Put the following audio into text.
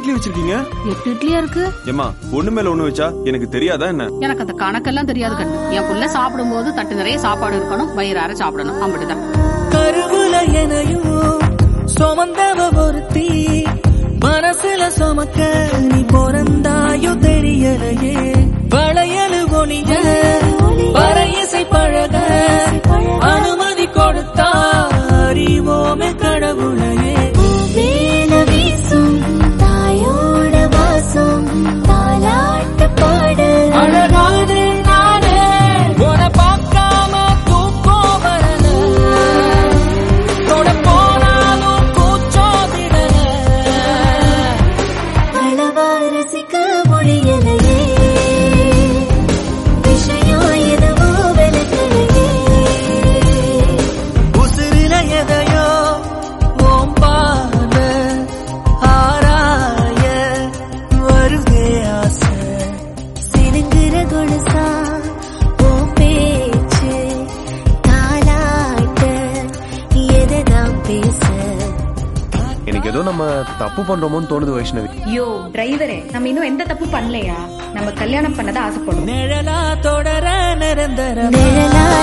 இட்லி வச்சிருக்கீங்க எட்டு இட்லியா இருக்கு ஏமா ஒண்ணு மேல ஒண்ணு வச்சா எனக்கு தெரியாதா என்ன எனக்கு அந்த கணக்கெல்லாம் தெரியாது கண்ணு என் புள்ள சாப்பிடும்போது தட்டு நிறைய சாப்பாடு இருக்கணும் வயிறார சாப்பிடணும் அப்படிதான் கருவுல எனையும் சுமந்தவ ஒருத்தி மனசுல சுமக்க நீ பிறந்தாயோ தெரியலையே வளையலு ஒளிய வரையிசை பழக அனுமதி கொடுத்தா அறிவோமே கடவுளையே மேல வீசும் தாயோட வாசம் தாலாட்டு பாடல் அழகாதே நானே உன பார்க்காம தூக்கம் வரல தொட போனாலும் கூச்சம் விடல அளவா ரசிக்க முடியலையே விஷயம் எதுவோ விளக்கலையே உசிரில எதையோ ஓம்பாத ஆராய வருதே ஆசை சிலுங்குற கொலுசா ஓ பேச்சு தாலாட்ட எதைதான் பேச எனக்கு ஏதோ நம்ம தப்பு பண்றோமோன்னு தோணுது வைஷ்ணவி யோ டிரைவரே நம்ம இன்னும் எந்த தப்பு பண்ணலையா நம்ம கல்யாணம் பண்ணதான் ஆசைப்படுறோம் நிழலா தொடர நிரந்தர நிழலா